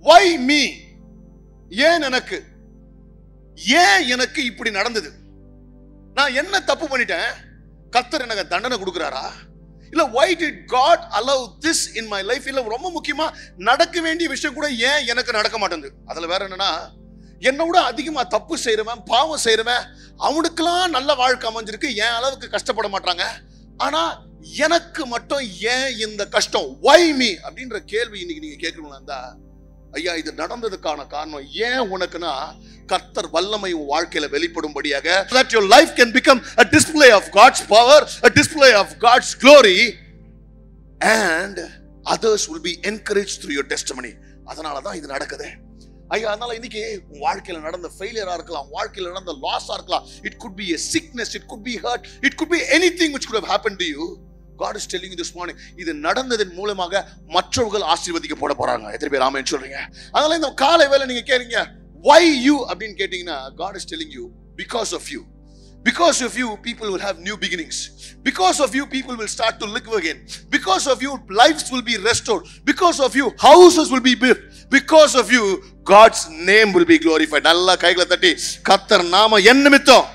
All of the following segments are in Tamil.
வை மீ ஏன் எனக்கு ஏன் எனக்கு இப்படி நடந்தது நான் என்ன தப்பு பண்ணிட்டேன் கர்த்தர் எனக்கு தண்டனை கொடுக்குறாரா இல்ல why did God allow this in my life இல்ல ரொம்ப முக்கியமா நடக்க வேண்டிய விஷயம் கூட ஏன் எனக்கு நடக்க மாட்டேங்குது அதுல வேற என்னன்னா என்னை விட அதிகமா தப்பு செய்யறவன் பாவம் செய்யறவன் அவனுக்கெல்லாம் நல்ல வாழ்க்கை அமைஞ்சிருக்கு என் அளவுக்கு கஷ்டப்பட மாட்டாங்க ஆனா எனக்கு மட்டும் ஏன் இந்த கஷ்டம் why me அப்படின்ற கேள்வி இன்னைக்கு நீங்க கேட்கணும்னா இருந்தா ஐயா இது நடந்ததுக்கான காரணம் ஏன் உனக்குன்னா கர்த்தர் வல்லமை உன் வாழ்க்கையில வெளிப்படும்படியாக that your life can become a display of God's power a display of God's glory and others will be encouraged through your testimony அதனால தான் இது நடக்குது ஐயா அதனால இன்னைக்கு உன் வாழ்க்கையில நடந்த ஃபெயிலியரா இருக்கலாம் உன் வாழ்க்கையில நடந்த லாஸா இருக்கலாம் it could be a sickness it could be hurt it could be anything which could have happened to you God is telling you this morning இது நடந்ததன் மூலமாக மற்றவர்கள் ஆசீர்வதிக்கப்பட போறாங்க எத்தனை பேர் ஆமென் சொல்றீங்க அதனால இந்த காலை வேளை நீங்க கேறீங்க why you அப்படின்னு கேட்டீங்கன்னா God is telling you because of you because of you people will have new beginnings because of you people will start to live again because of you lives will be restored because of you houses will be built because of you God's name will be glorified நல்லா கைகளை தட்டி கர்த்தர் நாம என் நிமித்தம்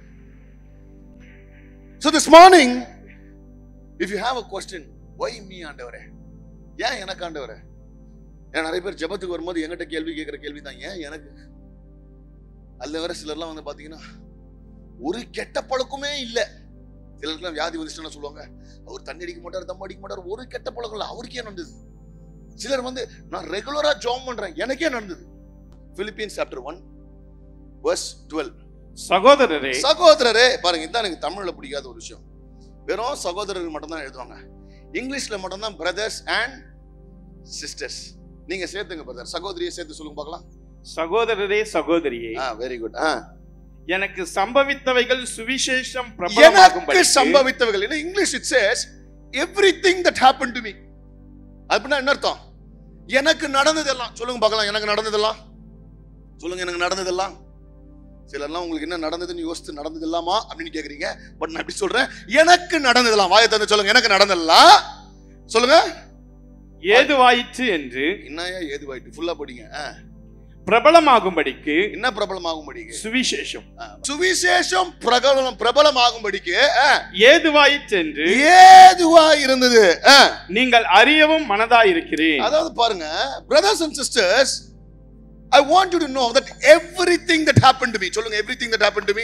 so this morning if you have a question why me ஆண்டவரே ஏன் எனக்கு ஆண்டவரே ஏன் நிறைய பேர் ஜெபத்துக்கு வரும்போது என்கிட்ட கேள்வி கேட்கிற கேள்வி தான் ஏன் எனக்கு அல்ல வேற சிலர்லாம் வந்து பாத்தீங்கன்னா ஒரு கெட்ட பழக்கமே இல்ல சிலருக்குலாம் வியாதி வந்துச்சுன்னா சொல்லுவாங்க அவர் தண்ணி அடிக்க மாட்டார் தம் அடிக்க மாட்டார் ஒரு கெட்ட பழக்கம் இல்ல அவருக்கே நடந்தது சிலர் வந்து நான் ரெகுலரா ஜாம் பண்றேன் எனக்கே நடந்தது Philippians chapter one verse twelve சகோதரரே சகோதரரே பாருங்க இதான் எனக்கு தமிழ்ல பிடிக்காத ஒரு விஷயம் வெறும் சகோதரர்கள் மட்டும் தான் எழுதுவாங்க இங்கிலீஷ்ல மட்டும் தான் பிரதர்ஸ் அண்ட் சிஸ்டர்ஸ் நீங்க சேர்த்துங்க பிரதர் சகோதரியை சேர்த்து சொல்லுங்க பார்க்கலாம் சகோதரரே சகோதரியே ஆ வெரி குட் எனக்கு சம்பவித்தவைகள் சுவிசேஷம் எனக்கு பிரபலமாகும்படி சம்பவித்தவைகள் என்ன English it says everything that happen to me அப்படின்னா என்ன அர்த்தம் எனக்கு நடந்ததெல்லாம் சொல்லுங்க பார்க்கலாம் எனக்கு நடந்ததெல்லாம் சொல்லுங்க எனக்கு நடந்ததெல்லாம் சிலர்லாம் உங்களுக்கு என்ன நடந்ததுன்னு யோசித்து நடந்ததில்லாமா அப்படின்னு கேக்குறீங்க பட் நான் எப்படி சொல்றேன் எனக்கு நடந்ததெல்லாம் வாயை தந்து சொல்லுங்க எனக்கு நடந்ததெல்லாம் சொல்லுங்க ஏதுவாயிற்று என்று என்னையா ஏதுவாயிட்டு ஃபுல்லா படிங்க ஆ. பிரபலமாகும்படிக்கு என்ன பிரபலமாகும்படிக்கு சுவிசேஷம் ஆ. சுவிசேஷம் பிரபலம் பிரபலமாகும்படிக்கு ஆ. ஏதுவாயிற்று என்று ஏதுவா இருந்தது ஆ. நீங்கள் அறியவும் மனதாயிருக்கிறேன் அதாவது பாருங்க brothers and sisters i want you to know that everything that happened to me சொல்லுங்க everything that happened to me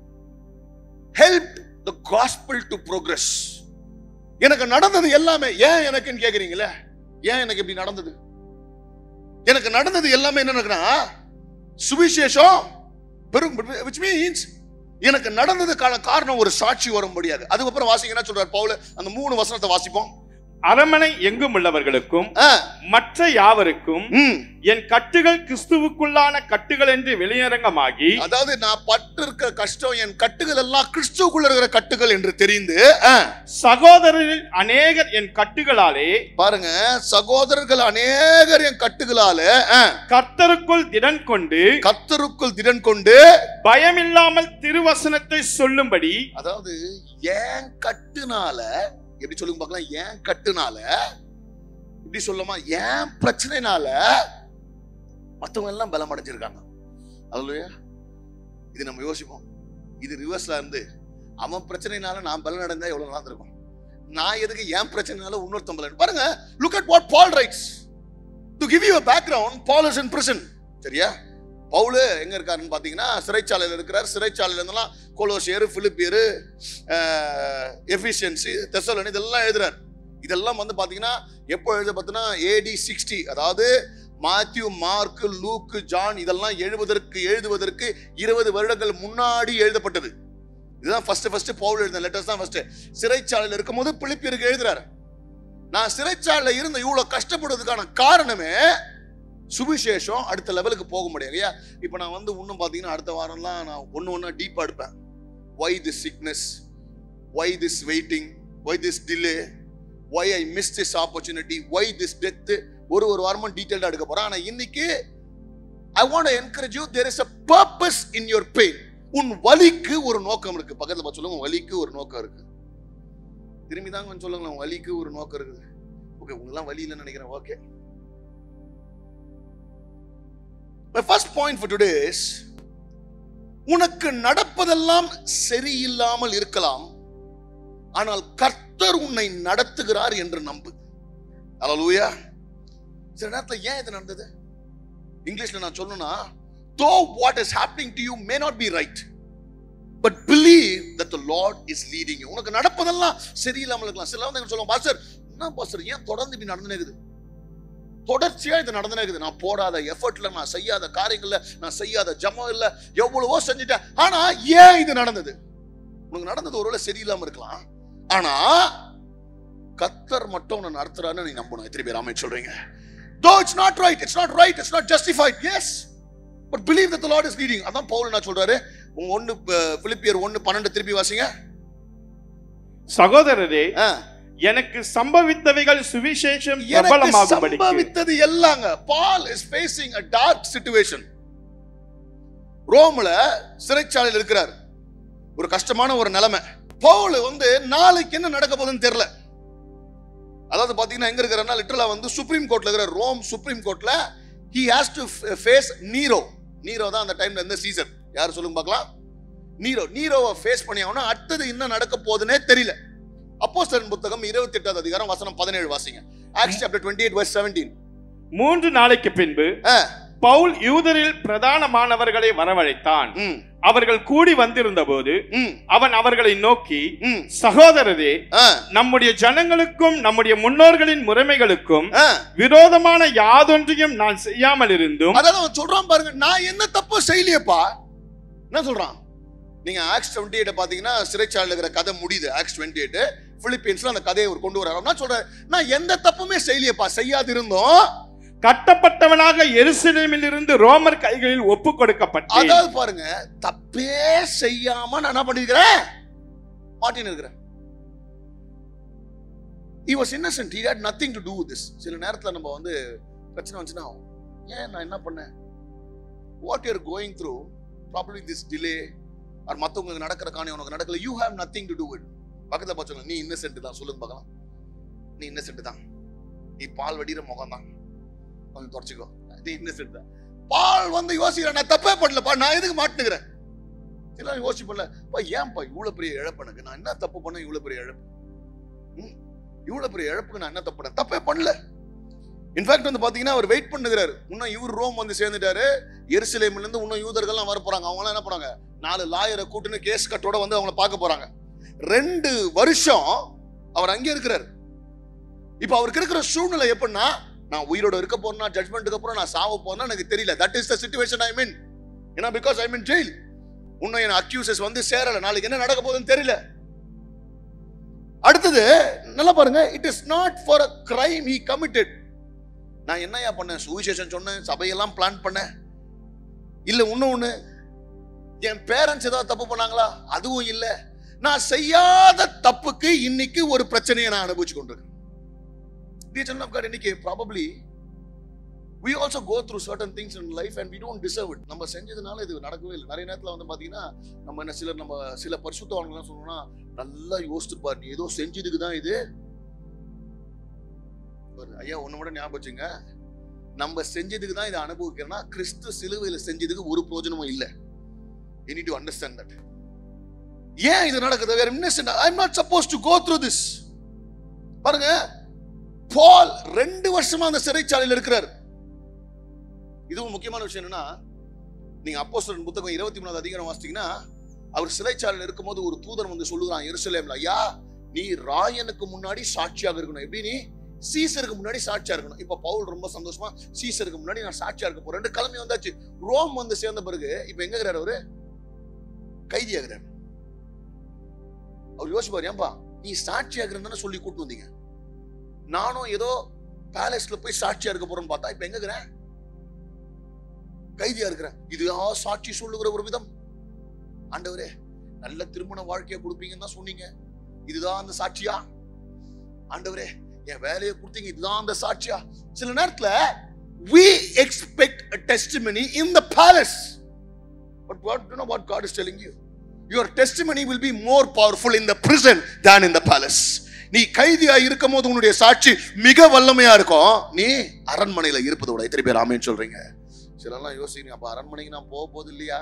helped the gospel to progress எனக்கு நடந்தது எல்லாமே ஏன் எனக்குன்னு கேக்குறீங்களே ஏன் எனக்கு இப்படி நடந்தது எனக்கு நடந்தது எல்லாமே என்ன நடக்குன்னா சுவிசேஷம் பெரும் which means எனக்கு நடந்ததுக்கான காரணம் ஒரு சாட்சி வரும்படியாக அதுக்கப்புறம் வாசிங்க என்ன சொல்றாரு பவுல் அந்த மூணு வசனத்தை வாசிப்போம் அரமனை எங்கும் உள்ளவர்களுக்கும் ஆ, மற்ற யாவருக்கும் ம். என் கட்டுகள் கிறிஸ்துவுக்குள்ளான கட்டுகள் என்று வெளியரங்கமாகி அதாவது நான் பட்டு இருக்க கஷ்டம் என் கட்டுகள் எல்லாம் கிறிஸ்துவுக்குள்ள இருக்கிற கட்டுகள் என்று தெரிந்து ஆ, சகோதரரில் அநேகர் என் கட்டுகளாலே பாருங்க சகோதரர்கள் அநேகர் என் கட்டுகளால ஆ, கர்த்தருக்குள் திடன் கொண்டு கர்த்தருக்குள் திடன் கொண்டு பயமில்லாமல் திருவசனத்தை சொல்லும்படி அதாவது ஏன் கட்டுனால எப்படி சொல்லுங்க பார்க்கலாம் ஏன் கட்டுனால இப்படி சொல்லுமா ஏன் பிரச்சனைனால மத்தவங்க எல்லாம் பலம் அடைஞ்சிருக்காங்க அதுலயா இது நம்ம யோசிப்போம் இது ரிவர்ஸ்ல இருந்து அவன் பிரச்சனைனால நான் பலன் அடைந்தா எவ்வளவு நல்லா இருக்கும் நான் எதுக்கு ஏன் பிரச்சனைனால இன்னொருத்தன் பலன் பாருங்க look at what Paul writes to give you background Paul is in prison சரியா பவுலு எங்க இருக்காருன்னு பாத்தீங்கன்னா சிறைச்சாலையில் இருக்கிறார் சிறைச்சாலையில இருந்தெல்லாம் கொலோசியர் பிலிப்பியர் எஃபிஷியன்சி தெசலன் இதெல்லாம் எழுதுறார் இதெல்லாம் வந்து பாத்தீங்கன்னா எப்போ எழுத பார்த்தீங்கன்னா ஏடி சிக்ஸ்டி அதாவது மாத்யூ மார்க் லூக்கு ஜான் இதெல்லாம் எழுவதற்கு எழுதுவதற்கு இருபது வருடங்கள் முன்னாடி எழுதப்பட்டது இதுதான் ஃபர்ஸ்ட் ஃபர்ஸ்ட் பவுல் எழுதின லெட்டர்ஸ் தான் ஃபர்ஸ்ட் சிறைச்சாலையில் இருக்கும்போது பிலிப்பியருக்கு எழுதுறாரு நான் சிறைச்சாலையில் இருந்து இவ்வளவு கஷ்டப்படுறதுக்கான காரணமே சுவிசேஷம் அடுத்த லெவலுக்கு போக முடியாது ஐயா இப்போ நான் வந்து இன்னும் பார்த்தீங்கன்னா அடுத்த வாரம்லாம் நான் ஒன்று ஒன்றா டீப்பாக எடுப்பேன் why this sickness why this waiting why this delay why I miss this opportunity why this death ஒரு ஒரு வாரமும் டீட்டெயில்டாக எடுக்க போகிறேன் ஆனால் இன்னைக்கு I want encourage you there is a purpose in your pain உன் வலிக்கு ஒரு நோக்கம் இருக்கு பக்கத்தில் பார்த்து சொல்லுங்க உன் வலிக்கு ஒரு நோக்கம் இருக்கு திரும்பி தாங்க வந்து சொல்லுங்களேன் உன் வலிக்கு ஒரு நோக்கம் இருக்குது ஓகே உங்களெல்லாம் வலி இல்லைன்னு நினைக்கிறேன் okay My first point for today is உனக்கு நடப்பதெல்லாம் சரியில்லாமல் இருக்கலாம் ஆனால் கர்த்தர் உன்னை நடத்துகிறார் என்று நம்பு அல்லேலூயா சில நேரத்துல ஏன் இது நடந்தது இங்கிலீஷ்ல நான் சொல்லணும்னா though what is happening to you may not be right but believe that the lord is leading you உனக்கு நடப்பதெல்லாம் சரியில்லாமல் இருக்கலாம் சில வந்து சொல்லுவாங்க பாஸ்டர் என்ன பாஸ்டர் ஏன் தொடர்ந்து இப்படி நடந்துனே இருக்குது தொடர்ச்சியா இது நடந்துனே இருக்குது நான் போடாத எஃபர்ட்ல நான் செய்யாத காரியங்கள்ல நான் செய்யாத ஜமம் இல்ல எவ்வளவோ செஞ்சுட்டேன் ஆனா ஏன் இது நடந்தது உனக்கு நடந்தது ஒருவேளை சரியில்லாம இருக்கலாம் ஆனா கத்தர் மட்டும் உன்னை நடத்துறான்னு நீ நம்பணும் எத்தனை பேர் ஆமை சொல்றீங்க though it's not right it's not right it's not justified yes but believe that the lord is leading அதான் பவுல் என்ன சொல்றாரு உங்க ஒன்னு பிலிப்பியர் ஒன்னு பன்னெண்டு திருப்பி வாசிங்க சகோதரரே ஆ. எனக்கு சம்பவித்தவைகள் சுவிசேஷம் எனக்கு பிரபலமாகும்படிக்கு சம்பவித்தது எல்லாங்க Paul is facing a dark situation ரோம்ல சிறைச்சாலையில் இருக்கிறார் ஒரு கஷ்டமான ஒரு நிலைமை பவுல் வந்து நாளைக்கு என்ன நடக்க போகுதுன்னு தெரியல அதாவது பாத்தீங்கன்னா எங்க இருக்கிறாருன்னா லிட்டரலா வந்து சுப்ரீம் கோர்ட்ல இருக்கிற ரோம் சுப்ரீம் கோர்ட்ல he has to face Nero Nero தான் அந்த டைம்ல இருந்த சீசன் யார் சொல்லுங்க பார்க்கலாம் நீரோ நீரோவை ஃபேஸ் பண்ணி ஆகணும் அடுத்தது என்ன நடக்க போகுதுன்னே தெரியல அப்போஸ்தலன் புத்தகம் இருபத்தி எட்டாவது அதிகாரம் வசனம் பதினேழு வாசிங்க Acts chapter twenty eight verse seventeen மூன்று நாளைக்கு பின்பு பவுல் யூதரில் பிரதானமானவர்களை வரவழைத்தான் ம் அவர்கள் கூடி வந்திருந்த போது ம் அவன் அவர்களை நோக்கி ம் சகோதரரே ஆ நம்முடைய ஜனங்களுக்கும் நம்முடைய முன்னோர்களின் முறைமைகளுக்கும் ஆ. விரோதமான யாதொன்றையும் நான் செய்யாமல் இருந்தும் அதாவது அவன் சொல்றான் பாருங்க நான் என்ன தப்பு செய்யலையேப்பா என்ன சொல்றான் நீங்க ஆக்ஸ் டுவெண்ட்டி எயிட் பாத்தீங்கன்னா சிறைச்சாலையில் இருக்கிற கதை முடியுது ஆக்ஸ் டுவெண்ட்டி எயிட் பிலிப்பீன்ஸ்ல அந்த கதையை அவர் கொண்டு வராரு நான் சொல்றேன் நான் எந்த தப்புமே செய்யலையேப்பா செய்யாது இருந்தோம் கட்டப்பட்டவனாக எருசலேமில் இருந்து ரோமர் கைகளில் ஒப்பு கொடுக்கப்பட்டேன் அதாவது பாருங்க தப்பே செய்யாம நான் என்ன பண்ணிருக்கிறேன் மாட்டின்னு இருக்கிறேன் he was innocent he had nothing to do with this சில நேரத்துல நம்ம வந்து பிரச்சனை வந்துச்சுன்னா ஏன் நான் என்ன பண்ணேன் what you're going through probably this delay or மத்தவங்களுக்கு நடக்கிற காணி உனக்கு நடக்கல you have nothing to do it பக்கத்துல பார்த்து நீ இன்னசென்ட் தான் சொல்லுங்க பார்க்கலாம் நீ இன்னசென்ட் தான் நீ பால் வடிகிற முகம் தான் கொஞ்சம் தொடச்சிக்கோ நீ இன்னசென்ட் தான் பால் வந்து யோசிக்கிறேன் நான் தப்பே பண்ணலப்பா நான் எதுக்கு மாட்டுனுக்கிறேன் எல்லாம் யோசிப்பல பா ஏன்பா இவ்வளவு பெரிய இழப்பு எனக்கு நான் என்ன தப்பு பண்ண இவ்வளவு பெரிய இழப்பு ம்? இவ்வளவு பெரிய இழப்புக்கு நான் என்ன தப்பு பண்ணேன் தப்பே பண்ணல இன்ஃபேக்ட் வந்து பாத்தீங்கன்னா அவர் வெயிட் பண்ணுகிறாரு இன்னும் இவர் ரோம் வந்து சேர்ந்துட்டாரு எருசலேம்ல இருந்து இன்னும் யூதர்கள்லாம் வர போறாங்க அவங்க என்ன போறாங்க நாலு லாயரை கூட்டுன்னு கேஸ் கட்டோட வந்து அவங்கள பார்க்க போறாங்க ரெண்டு வருஷம் அவர் அங்கே இருக்கிறாரு இப்ப அவருக்கு இருக்கிற சூழ்நிலை எப்படின்னா நான் உயிரோட இருக்க போறேன்னா ஜட்மெண்ட்டுக்கு அப்புறம் நான் சாவ போறேன்னா எனக்கு தெரியல that is the situation I mean ஏன்னா பிகாஸ் ஐ மீன் ஜெயில் இன்னும் என் அக்யூசஸ் வந்து சேரல நாளைக்கு என்ன நடக்க போகுதுன்னு தெரியல அடுத்தது நல்லா பாருங்க it is not for a crime he committed நான் என்னையா பண்ணேன் சுவிசேஷன் சொன்னேன் சபையெல்லாம் பிளான் பண்ணேன் இல்ல இன்னும் ஒண்ணு என் பேரண்ட்ஸ் ஏதாவது தப்பு பண்ணாங்களா அதுவும் இல்ல நான் செய்யாத தப்புக்கு இன்னைக்கு ஒரு பிரச்சனையை நான் அனுபவிச்சு கொண்டிருக்கேன் Dear children of God, இன்னைக்கு probably we also go through certain things in life and we don't deserve it நம்ம செஞ்சதுனால இது நடக்கவே இல்லை நிறைய நேரத்துல வந்து பாத்தீங்கன்னா நம்ம என்ன சிலர் நம்ம சில பரிசுத்தவான்கள் சொல்லணும்னா நல்லா யோசித்து பாரு நீ ஏதோ செஞ்சதுக்கு தான் இது பாரு, ஐயா ஒண்ணு மட்டும் ஞாபகம் வச்சுங்க நம்ம செஞ்சதுக்கு தான் இதை அனுபவிக்கிறோம்னா கிறிஸ்து சிலுவையில செஞ்சதுக்கு ஒரு பிரயோஜனமும் இல்லை you need to understand that ஏன் இது நடக்குது வேற innocent I am not suppose to go through this பாருங்க பால் ரெண்டு வருஷமா அந்த சிறைச்சாலையில் இருக்கிறார் இதுவும் முக்கியமான விஷயம் என்னன்னா நீங்க அப்போஸ்தலன் புத்தகம் இருபத்தி மூணாவது அதிகாரம் வாசித்தீங்கன்னா அவர் சிறைச்சாலையில் இருக்கும்போது ஒரு தூதன் வந்து சொல்லுகிறான் எருசலேம்ல ஐயா நீ ராயனுக்கு முன்னாடி சாட்சியாக இருக்கணும் எப்படி நீ சீசருக்கு முன்னாடி சாட்சியா இருக்கணும் இப்ப பவுல் ரொம்ப சந்தோஷமா சீசருக்கு முன்னாடி நான் சாட்சியா இருக்க போறேன் ரெண்டு கிளம்பி வந்தாச்சு ரோம் வந்து சேர்ந்த பிறகு இப்ப எங்க இருக்கிறார் அவரு கைதியாகிறார் அவர் யோசிப்பார் ஏன்பா நீ சாட்சியாகிறன்னு சொல்லி கூட்டு வந்தீங்க நானும் ஏதோ பேலஸ்ல போய் சாட்சியா இருக்க போறேன்னு பார்த்தா இப்ப எங்க இருக்கிறேன் கைதியா இருக்கிறேன் இதுதான் சாட்சி சொல்லுகிற ஒரு விதம் ஆண்டவரே நல்ல திருமண வாழ்க்கையை கொடுப்பீங்கன்னு தான் சொன்னீங்க இதுதான் அந்த சாட்சியா ஆண்டவரே என் வேலையை கொடுத்தீங்க இதுதான் அந்த சாட்சியா சில நேரத்துல we expect a testimony in the palace but what you know what god is telling you your testimony will be more powerful in the prison than in the palace நீ கைதியா இருக்கும் போது உன்னுடைய சாட்சி மிக வல்லமையா இருக்கும் நீ அரண்மனையில இருப்பதோட எத்தனை பேர் ஆமேன்னு சொல்றீங்க சிலர்லாம் யோசிக்கிறீங்க அப்ப அரண்மனைக்கு நான் போக போகுது இல்லையா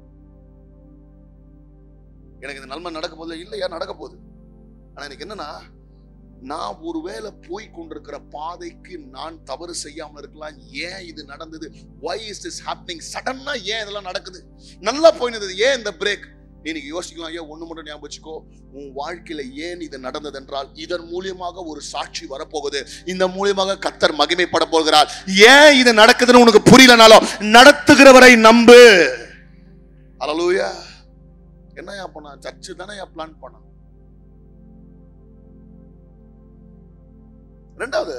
எனக்கு இந்த நன்மை நடக்க போகுது இல்லையா நடக்க போகுது ஆனா எனக்கு என்னன்னா நான் ஒருவேளை போய் கொண்டிருக்கிற பாதைக்கு நான் தவறு செய்யாம இருக்கலாம் ஏன் இது நடந்தது why is this happening சடனா ஏன் இதெல்லாம் நடக்குது நல்லா போயினது ஏன் இந்த பிரேக் நீங்க யோசிக்கலாம் ஐயா ஒண்ணு மட்டும் ஞாபகம் வச்சுக்கோ உன் வாழ்க்கையில ஏன் இது நடந்தது என்றால் இதன் மூலியமாக ஒரு சாட்சி வரப்போகுது இந்த மூலியமாக கத்தர் மகிமைப்பட போகிறார் ஏன் இது நடக்குதுன்னு உனக்கு புரியலனாலும் நடத்துகிறவரை நம்பு அலலூயா என்னையா பண்ணா சர்ச்சு தானே பிளான் பண்ணா ரெண்டாவது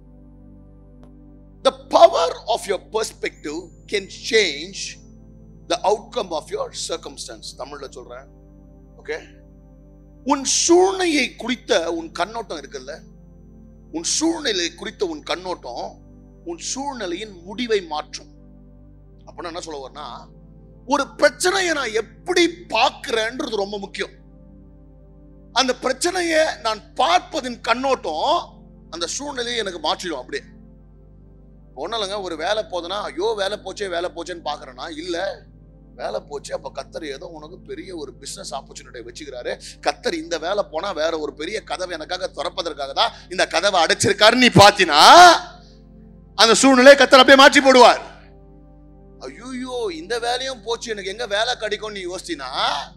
the power of your perspective can change the outcome of your circumstance தமிழ்ல சொல்றேன் ஓகே உன் சூழ்நிலையை குறித்த உன் கண்ணோட்டம் இருக்குல்ல உன் சூழ்நிலை குறித்த உன் கண்ணோட்டம் உன் சூழ்நிலையின் முடிவை மாற்றும் அப்படின்னா என்ன சொல்ல வரனா ஒரு பிரச்சனையை நான் எப்படி பார்க்கிறேன்றது ரொம்ப முக்கியம் அந்த பிரச்சனையை நான் பார்ப்பதின் கண்ணோட்டம் அந்த சூழ்நிலையை எனக்கு மாற்றிடும் அப்படியே ஒன்றும் இல்லைங்க ஒரு வேலை போதுன்னா ஐயோ வேலை போச்சே வேலை போச்சேன்னு பார்க்குறேன்னா இல்லை வேலை போச்சு அப்போ கத்தர் ஏதோ உனக்கு பெரிய ஒரு பிஸ்னஸ் ஆப்பர்ச்சுனிட்டி வச்சுக்கிறாரு கத்தர் இந்த வேலை போனா வேற ஒரு பெரிய கதவை எனக்காக திறப்பதற்காக தான் இந்த கதவை அடைச்சிருக்காருன்னு நீ பாத்தினா அந்த சூழ்நிலையை கத்தர் அப்படியே மாற்றி போடுவார் ஐயோ இந்த வேலையும் போச்சு எனக்கு எங்க வேலை கிடைக்கும் நீ யோசிச்சினா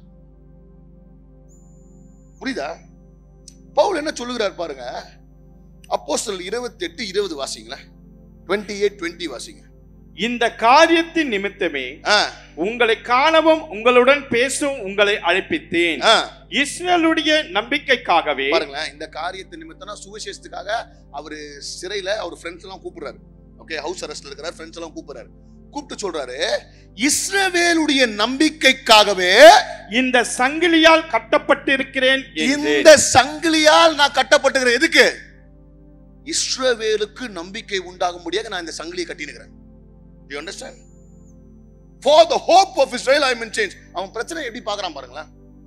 புரியுதா பவுல் என்ன சொல்லுகிறார் பாருங்க அப்போஸ்தலர் இருபத்தி எட்டு இருபது வாசிங்களேன் டுவெண்ட்டி எயிட் டுவெண்ட்டி வாசிங்க இந்த காரியத்தின் நிமித்தமே ஆ, உங்களை காணவும் உங்களுடன் பேசும் உங்களை அழைப்பித்தேன் ஆ. இஸ்ரேலுடைய நம்பிக்கைக்காகவே பாருங்களேன் இந்த காரியத்து நிமித்தம்னா சுவிசேஷத்துக்காக அவரு சிறையில அவர் ஃப்ரெண்ட்ஸ் எல்லாம் கூப்பிடுறாரு ஓகே ஹவுஸ் அரெஸ்ட்ல இருக்கிறார் ஃப்ரெண்ட்ஸ் எல்லாம் கூப்பிடுறாரு கூப்பிட்டு சொல்றாரு இஸ்ரவேலுடைய நம்பிக்கைக்காகவே இந்த சங்கிலியால் கட்டப்பட்டிருக்கிறேன் என்று இந்த சங்கிலியால் நான் கட்டப்பட்டுகிறேன் எதுக்கு இஸ்ரவேலுக்கு நம்பிக்கை உண்டாகும்படியாக நான் இந்த சங்கிலியை கட்டினுக்கிறேன் you understand for the hope of Israel I mean change அவன் பிரச்சனை எப்படி பார்க்கறான் பாருங்களேன்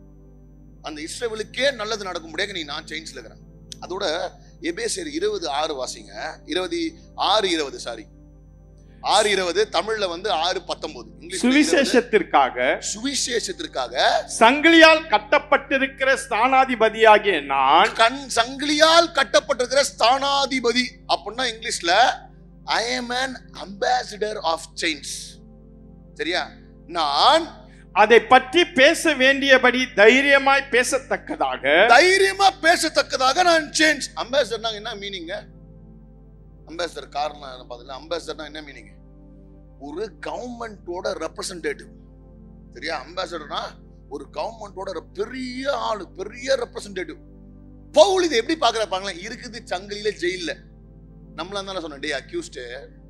அந்த இஸ்ரவேலுக்கே நல்லது நடக்கும்படியாக நீ நான் சேஞ்ச்ல இருக்கிறேன் அதோட எபேசியர் இருபது ஆறு வாசிங்க இருபது ஆறு இருபது சாரி ஆறு இருபது தமிழ்ல வந்து ஆறு பத்தொன்பது இங்கிலீஷ்ல இருபது. சுவிசேஷத்திற்காக சுவிசேஷத்திற்காக சங்கிலியால் கட்டப்பட்டிருக்கிற ஸ்தானாதிபதியாகிய நான் கண் சங்கிலியால் கட்டப்பட்டிருக்கிற ஸ்தானாதிபதி அப்படின்னா இங்கிலீஷ்ல I am an ambassador of chains சரியா நான் அதை பற்றி பேச வேண்டியபடி தைரியமாய் பேசத்தக்கதாக தைரியமா பேசத்தக்கதாக நான் சேஞ்ச் அம்பாசிடர்னா என்ன மீனிங்க அம்பாசிடர் காரணம் பார்த்தீங்கன்னா அம்பாசிடர்னா என்ன மீனிங் ஒரு கவர்மெண்டோட ரெப்ரசன்டேட்டிவ் சரியா அம்பாசிடர்னா ஒரு கவர்மெண்டோட பெரிய ஆளு பெரிய ரெப்ரசன்டேட்டிவ் பவுல் இதை எப்படி பாக்குற பாங்களேன் இருக்குது சங்கிலியில ஜெயில்ல நம்மளா தானே சொன்னோம் டே அக்யூஸ்டு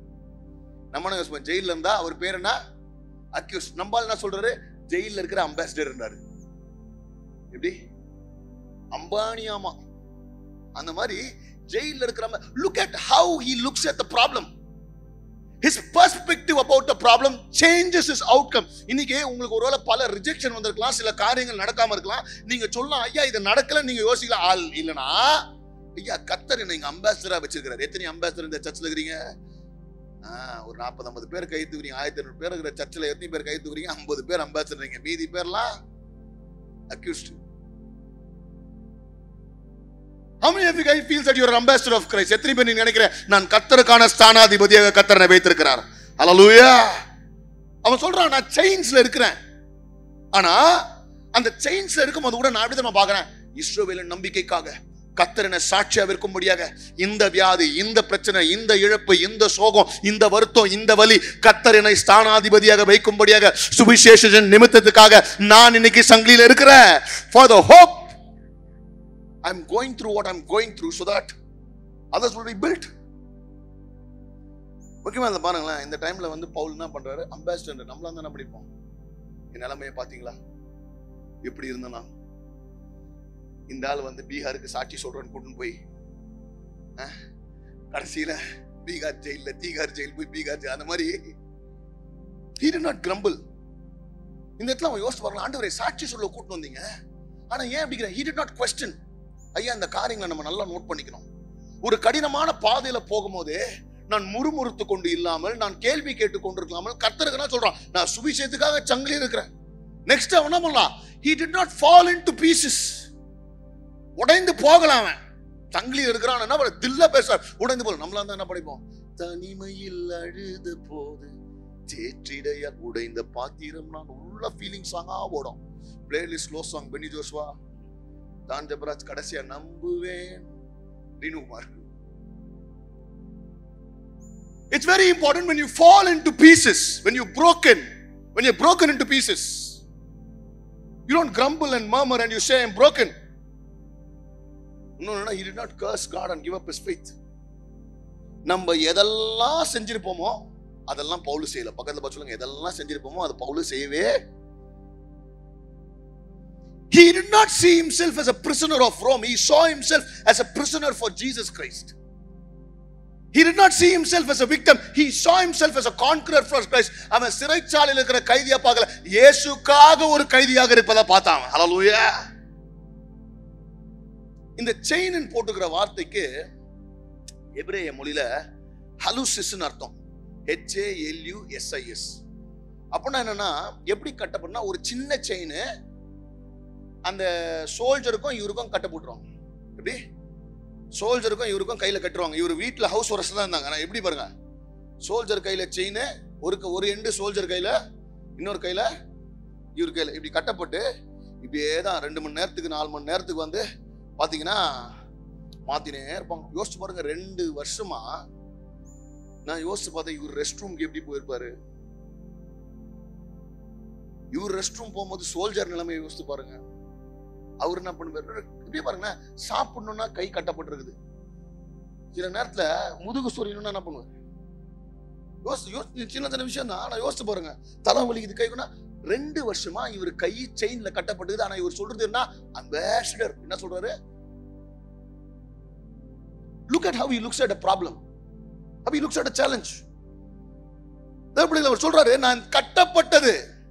நம்ம என்ன யோசிப்போம் ஜெயில்ல இருந்தா அவர் பேர் என்ன அக்யூஸ் நம்மால் என்ன சொல்றாரு ஜெயில்ல இருக்கிற அம்பாசிடர் இருந்தாரு எப்படி அம்பானியாமா அந்த மாதிரி ஜெயில்ல இருக்கிற look at how he looks at the problem his perspective about the problem changes is outcome இன்னைக்கு உங்களுக்கு ஒருவேளை பல ரிஜெக்ஷன் வந்திருக்கலாம் சில காரியங்கள் நடக்காம இருக்கலாம் நீங்க சொல்லலாம் ஐயா இது நடக்கல நீங்க யோசிக்கலாம் ஆள் இல்லனா ஐயா கத்தர் என்ன இங்க அம்பாசிடரா வச்சிருக்காரு எத்தனை அம்பாசிடர் இந்த சர்ச்சில் இருக்கிறீங்க ஆ, ஒரு நாற்பது ஐம்பது பேர் கை தூக்குறீங்க ஆயிரத்தி ஐநூறு பேர் இருக்கிற சர்ச்சில் எத்தனை பேர் கை தூக்குறீங்க ஐம்பது பேர் அம்பாசிடர் மீதி பேர்லாம் accused How many of you guys feels that you are an ambassador of Christ? எத்தனை பேர் நீங்க நினைக்கிற நான் கத்தருக்கான ஸ்தானாதிபதியாக கத்தரனை வைத்திருக்கிறார் ஹalleluya அவன் சொல்றான் நான் செயின்ஸ்ல இருக்கிறேன் ஆனா அந்த செயின்ஸ்ல இருக்கும்போது கூட நான் எப்படி தெரியுமா பார்க்கறேன் இஸ்ரவேலின் நம்பிக்கைக்காக கத்தரனை சாட்சியா விற்கும்படியாக இந்த வியாதி இந்த பிரச்சனை இந்த இழப்பு இந்த சோகம் இந்த வருத்தம் இந்த வலி கத்தரனை ஸ்தானாதிபதியாக வைக்கும்படியாக சுவிசேஷ நிமித்தத்துக்காக நான் இன்னைக்கு சங்கிலியில இருக்கிறேன் for the hope I'm going through what I'm going through so that others will be built. முக்கியமா இந்த பாருங்களேன் இந்த டைம்ல வந்து பவுல் என்ன பண்றாரு அம்பாசிடர் நம்மளா தானே படிப்போம் என் நிலைமையை பாத்தீங்களா எப்படி இருந்தனா இந்த ஆள் வந்து பீகாருக்கு சாட்சி சொல்றேன்னு கூட்டின்னு போய் அஹ், கடைசியில பீகார் ஜெயில்ல தீகார் ஜெயில் போய் பீகார் ஜெயில் அந்த மாதிரி he did not grumble இந்த இடத்துல அவன் யோசிச்சு பாருங்க ஆண்டவரை சாட்சி சொல்ல கூட்டிட்டு வந்தீங்க ஆனா ஏன் அப்படிங்கிற he did not question ஐயா இந்த காரியங்களை நம்ம நல்லா நோட் பண்ணிக்கணும் ஒரு கடினமான பாதையில போகும்போது நான் முறுமுறுத்து கொண்டு இல்லாமல் நான் கேள்வி கேட்டு கொண்டிருக்காமல் கர்த்தருக்கு என்ன சொல்றான் நான் சுவிசேஷத்துக்காக சங்கிலி இருக்கிறேன் நெக்ஸ்ட் அவன் என்ன பண்ணலாம் he did not fall into pieces உடைந்து போகலாம் அவன் சங்கிலி இருக்கிறான் என்ன பண்ண தில்ல பேச உடைந்து போகலாம் நம்மளா தான் என்ன படிப்போம் தனிமையில் அழுத போது தேற்றிடைய உடைந்த பாத்திரம் நான் உள்ள ஃபீலிங் சாங்கா ஓடும் playlist slow song Benny Joshua தான் ஜபராஜ் கடைசியா நம்புவேன் ரீனுகுமார் It's very important when you fall into pieces, when you're broken, when you're broken into pieces. You don't grumble and murmur and you say, I'm broken. No, no, no, he did not curse God and give up his faith. நம்ம எதெல்லாம் செஞ்சிருப்போமோ அதெல்லாம் பவுலு செய்யல பக்கத்துல பார்த்து சொல்லுங்க எதெல்லாம் செஞ்சிருப்போமோ அது பவுலு செய்யவே He did not see himself as a prisoner of Rome. He saw himself as a prisoner for Jesus Christ. He did not see himself as a victim. He saw himself as a conqueror for Christ. அவன் சிறைச்சாலையில் இருக்கிற கைதியா பார்க்கல இயேசுக்காக ஒரு கைதியாக இருப்பதை பார்த்தான் அவன். Hallelujah. இந்த செயின் போட்டுக்கிற வார்த்தைக்கு எபிரேய மொழியில ஹலுசிஸ்னு அர்த்தம் ஹெச்ஏ எல்யூ எஸ்ஐஎஸ் அப்படின்னா என்னன்னா எப்படி கட்டப்படுனா ஒரு சின்ன செயின் அந்த சோல்ஜருக்கும் இவருக்கும் கட்ட போட்டுருவாங்க எப்படி சோல்ஜருக்கும் இவருக்கும் கையில கட்டுருவாங்க இவர் வீட்டில் ஹவுஸ் ஒரஸ் தான் இருந்தாங்க ஆனா எப்படி பாருங்க சோல்ஜர் கையில செயின் ஒரு க- ஒரு எண்டு சோல்ஜர் கையில இன்னொரு கையில இவர் கையில இப்படி கட்டப்பட்டு இப்படியே தான் ரெண்டு மணி நேரத்துக்கு நாலு மணி நேரத்துக்கு வந்து பாத்தீங்கன்னா மாத்தினே இருப்பாங்க யோசிச்சு பாருங்க ரெண்டு வருஷமா நான் யோசிச்சு பார்த்தேன் இவர் ரெஸ்ட் ரூம்க்கு எப்படி போயிருப்பாரு இவர் ரெஸ்ட் ரூம் போகும்போது சோல்ஜர் நிலைமையை யோசிச்சு பாருங்க அவர் என்ன பண்ணுவாரு இப்படியே பாருங்க சாப்பிடணும்னா கை கட்டப்பட்டிருக்குது சில நேரத்துல முதுகு சொரியணும்னா என்ன பண்ணுவார் யோசி யோசி சின்ன சின்ன விஷயம் தான் ஆனா யோசிச்சு பாருங்க தலை வலிக்குது கைக்குன்னா ரெண்டு வருஷமா இவர் கை செயின்ல கட்டப்பட்டது ஆனா இவர் சொல்றது என்ன அம்பாசிடர் என்ன சொல்றாரு look at how he looks at a problem how he looks at a challenge தேவப்பிள்ளைகள் அவர் சொல்றாரு நான் கட்டப்பட்டது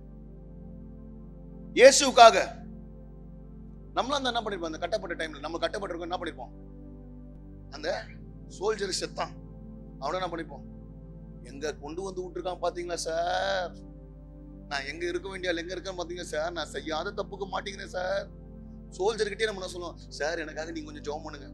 இயேசுவுக்காக நம்மளாம் தான் என்ன பண்ணிருப்போம் அந்த கட்டப்பட்ட டைம்ல நம்ம கட்டப்பட்டிருக்கோம் என்ன பண்ணிருப்போம் அந்த சோல்ஜர் செத்தான் அவனை என்ன பண்ணிப்போம் எங்க கொண்டு வந்து விட்டுருக்கான் பாத்தீங்களா சார் நான் எங்க இருக்க வேண்டிய ஆள் எங்க இருக்கேன் பாத்தீங்க சார் நான் செய்யாத தப்புக்கு மாட்டேங்கிறேன் சார் சோல்ஜர் கிட்டே நம்ம என்ன சொல்லுவோம் சார் எனக்காக நீங்க கொஞ்சம் ஜெபம் பண்ணுங்க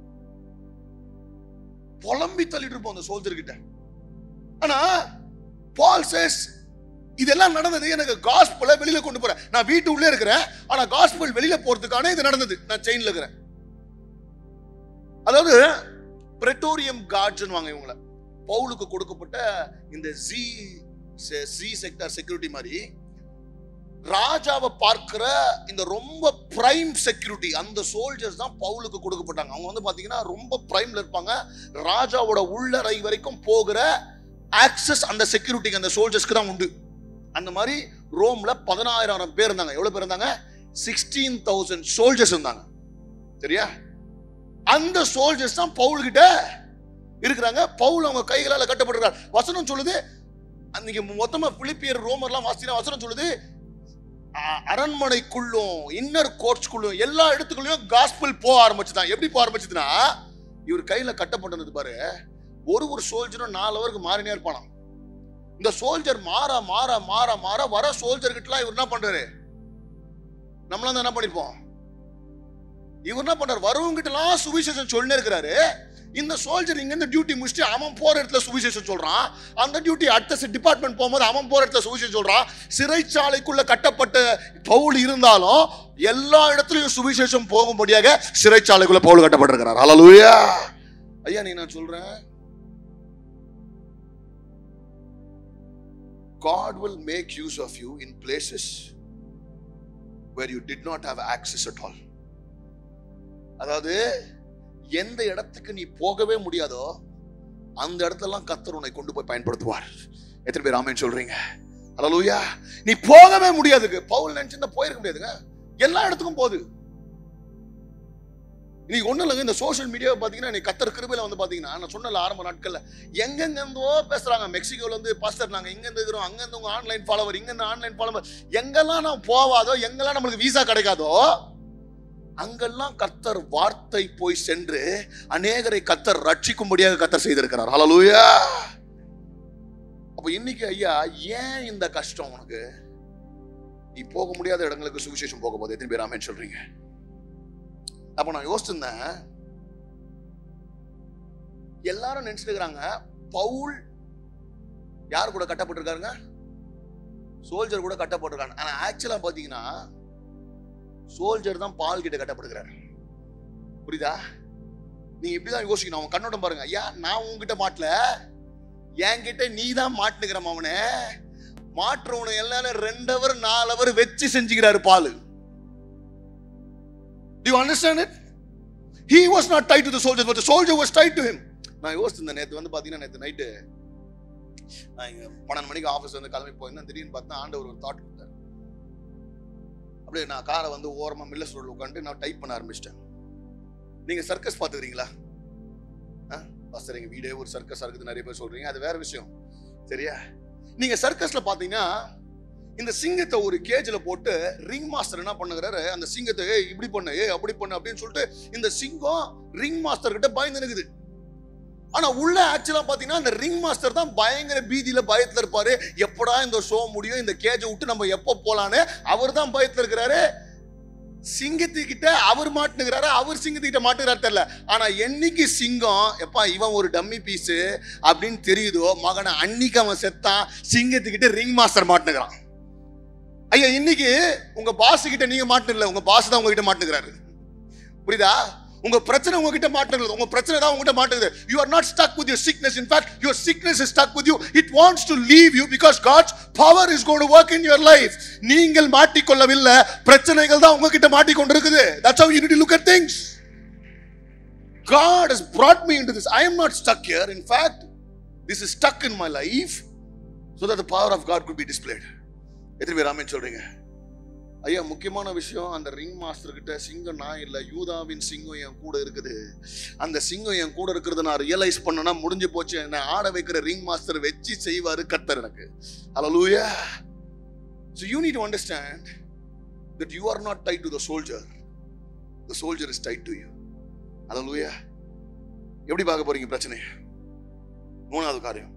புலம்பி தள்ளிட்டு இருப்போம் அந்த சோல்ஜர் கிட்ட ஆனா பால் சேஸ் இதெல்லாம் நடந்தது எனக்கு காஸ்பல வெளியில கொண்டு போறேன் நான் வீட்டு உள்ளே இருக்கிறேன் ஆனா காஸ்பல் வெளியில போறதுக்கான இது நடந்தது நான் செயின்ல இருக்கிறேன் அதாவது பிரெட்டோரியம் கார்ட்ஸ் வாங்க இவங்கள பவுலுக்கு கொடுக்கப்பட்ட இந்த ஜி சி செக்டர் செக்யூரிட்டி மாதிரி ராஜாவை பார்க்கிற இந்த ரொம்ப பிரைம் செக்யூரிட்டி அந்த சோல்ஜர்ஸ் தான் பவுலுக்கு கொடுக்கப்பட்டாங்க அவங்க வந்து பாத்தீங்கன்னா ரொம்ப பிரைம்ல இருப்பாங்க ராஜாவோட உள்ளறை வரைக்கும் போகிற ஆக்சஸ் அந்த செக்யூரிட்டிக்கு அந்த சோல்ஜர்ஸ்க்கு தான் உண்டு அந்த மாதிரி ரோம்ல பதினாயிரம் பேர் இருந்தாங்க எவ்வளவு பேர் இருந்தாங்க சிக்ஸ்டீன் தௌசண்ட் சோல்ஜர்ஸ் இருந்தாங்க சரியா அந்த சோல்ஜர்ஸ் தான் பவுல் கிட்ட இருக்கிறாங்க பவுல் அவங்க கைகளால கட்டப்பட்டிருக்கார் வசனம் சொல்லுது அன்னைக்கு மொத்தமா பிலிப்பியர் ரோமர்லாம் வாசினா வசனம் சொல்லுது அ- அரண்மனைக்குள்ளும் இன்னர் கோர்ட்ஸ்குள்ளும் எல்லா இடத்துக்குள்ளயும் காஸ்பிள் போக ஆரம்பிச்சுதான் எப்படி போக ஆரம்பிச்சதுன்னா இவர் கையில கட்டப்பட்டது பாரு ஒரு ஒரு சோல்ஜரும் நாலு அவருக்கு மாறினே இருப்பானாம் இந்த சோல்ஜர் மாற மாற மாற மாற வர சோல்ஜர் கிட்டலாம் இவர் என்ன பண்றாரு நம்மளாம் தான் என்ன பண்ணிருப்போம் இவர் என்ன பண்றாரு வரவங்க கிட்டலாம் சுவிசேஷம் சொல்லினே இருக்கிறாரு இந்த சோல்ஜர் இங்க இருந்து டியூட்டி முடிச்சுட்டு அவன் போற இடத்துல சுவிசேஷம் சொல்றான் அந்த டியூட்டி அடுத்த டிபார்ட்மெண்ட் போகும்போது அவன் போற இடத்துல சுவிசேஷம் சொல்றான் சிறைச்சாலைக்குள்ள கட்டப்பட்ட பவுல் இருந்தாலும் எல்லா இடத்துலயும் சுவிசேஷம் போகும்படியாக சிறைச்சாலைக்குள்ள பவுல் கட்டப்பட்டிருக்கிறார் ஹalleluya ஐயா நீ நான் சொல்றேன் God will make use of you in places where you did not have access at all. அதாவது எந்த இடத்துக்கு நீ போகவே முடியாதோ அந்த இடத்தெல்லாம் கத்தர் உன்னை கொண்டு போய் பயன்படுத்துவார் எத்தனை பேர் ஆமென் சொல்றீங்க ஹalleluya நீ போகவே முடியாதுங்க பவுல் நினைச்சிருந்தா போயிருக்க முடியாதுங்க எல்லா இடத்துக்கும் போகுது இன்னைக்கு ஒண்ணும் இல்லைங்க இந்த சோஷியல் மீடியாவை பார்த்தீங்கன்னா நீ கத்தர் கிருபையில வந்து பார்த்தீங்கன்னா நான் சொன்னல ஆரம்ப நாட்கள்ல எங்கெங்கிருந்தோ பேசுறாங்க மெக்சிகோல இருந்து பாஸ்டர் நாங்க இங்க இருந்து இருக்கிறோம் அங்க இருந்து உங்க ஆன்லைன் ஃபாலோவர் இங்க இருந்து ஆன்லைன் ஃபாலோவர் எங்கெல்லாம் நான் போவாதோ எங்கெல்லாம் நம்மளுக்கு வீசா கிடைக்காதோ அங்கெல்லாம் கத்தர் வார்த்தை போய் சென்று அநேகரை கத்தர் ரட்சிக்கும்படியாக கத்தர் செய்திருக்கிறார் ஹalleluya அப்ப இன்னைக்கு ஐயா ஏன் இந்த கஷ்டம் உனக்கு நீ போக முடியாத இடங்களுக்கு சுவிசேஷம் போக போது எத்தனை பேர் ஆமேன்னு சொல்றீங்க அப்ப நான் யோசிச்சிருந்தேன் எல்லாரும் நினைச்சிட்டு இருக்கிறாங்க பவுல் யார் கூட கட்டப்பட்டிருக்காருங்க சோல்ஜர் கூட கட்டப்பட்டிருக்காங்க ஆனா ஆக்சுவலா பாத்தீங்கன்னா சோல்ஜர் தான் பால் கிட்ட கட்டப்படுகிறார் புரியுதா நீங்க இப்படிதான் யோசிக்கணும் அவன் கண்ணோட்டம் பாருங்க ஐயா நான் உன்கிட்ட மாட்டல என்கிட்ட நீ தான் மாட்டுனுக்கிற அவனை மாற்றுவனை எல்லாரும் ரெண்டு அவர் நாலு அவர் வச்சு செஞ்சுக்கிறாரு Paul to understand it he was not tied to the soldier but soldier was tied to him நான் யோசிச்சிருந்தேன் நேத்து வந்து பாத்தீங்கன்னா நேத்து நைட்டு நான் இங்க பன்னெண்டு மணிக்கு ஆஃபீஸ் வந்து கிளம்பி போயிருந்தேன் திடீர்னு பார்த்தா ஆண்டவர் ஒரு தாட் கொடுத்தாரு அப்படியே நான் காரை வந்து ஓரமா மில்லஸ் ரோட்ல உட்காந்து நான் டைப் பண்ண ஆரம்பிச்சிட்டேன் நீங்க சர்க்கஸ் பாத்துக்கிறீங்களா பாஸ்டர் எங்க வீடே ஒரு சர்க்கஸ் இருக்குது நிறைய பேர் சொல்றீங்க அது வேற விஷயம் சரியா நீங்க சர்க்கஸ்ல பாத்தீங்கன்னா இந்த சிங்கத்தை ஒரு கேஜ்ல போட்டு ரிங் மாஸ்டர் என்ன பண்ணுகிறாரு அந்த சிங்கத்தை ஏய் இப்படி பண்ணு ஏய் அப்படி பண்ணு அப்படின்னு சொல்லிட்டு இந்த சிங்கம் ரிங் மாஸ்டர் கிட்ட பயந்து நிக்குது ஆனா உள்ள ஆக்சுவலா பாத்தீங்கன்னா அந்த ரிங் மாஸ்டர் தான் பயங்கர பீதியில பயத்துல இருப்பாரு எப்படா இந்த ஷோ முடியும் இந்த கேஜை விட்டு நம்ம எப்போ போலான்னு அவர் தான் பயத்துல இருக்கிறாரு சிங்கத்துக்கிட்ட அவர் மாட்டுனுகிறாரு அவர் சிங்கத்துக்கிட்ட மாட்டுகிறாரு தெரியல ஆனா என்னைக்கு சிங்கம் எப்பா இவன் ஒரு டம்மி பீஸ் அப்படின்னு தெரியுதோ மகனை அன்னைக்கு அவன் செத்தான் சிங்கத்துக்கிட்ட ரிங் மாஸ்டர் மாட்டுனுகிறான் ஐயா இன்னைக்கு உங்க பாஸ் கிட்ட நீங்க மாட்டுல உங்க பாஸ் தான் உங்ககிட்ட மாட்டுகிறாரு புரியுதா உங்க பிரச்சனை உங்ககிட்ட மாட்டுறது உங்க பிரச்சனை தான் உங்ககிட்ட மாட்டுது you are not stuck with your sickness in fact your sickness is stuck with you it wants to leave you because God's power is gone to work in your life நீங்கள் மாட்டிக்கொள்ளவில்லை பிரச்சனைகள் தான் உங்ககிட்ட மாட்டிக்கொண்டிருக்குது that's how you need to look at things God has brought me into this. I am not stuck here. In fact, this is stuck in my life so that the power of God could be displayed. எத்தனை பேர் ஆமென் சொல்றீங்க ஐயா முக்கியமான விஷயம் அந்த ரிங் மாஸ்டர் கிட்ட சிங்கம் நான் இல்ல யூதாவின் சிங்கம் என் கூட இருக்குது அந்த சிங்கம் என் கூட இருக்கிறத நான் ரியலைஸ் பண்ணனா முடிஞ்சு போச்சு என்ன ஆட வைக்கிற ரிங் மாஸ்டர் வச்சு செய்வாரு கத்தர் எனக்கு ஹalleluya so you need to understand that you are not tied to the soldier the soldier is tied to you ஹalleluya எப்படி பார்க்க போறீங்க பிரச்சனை மூணாவது காரியம்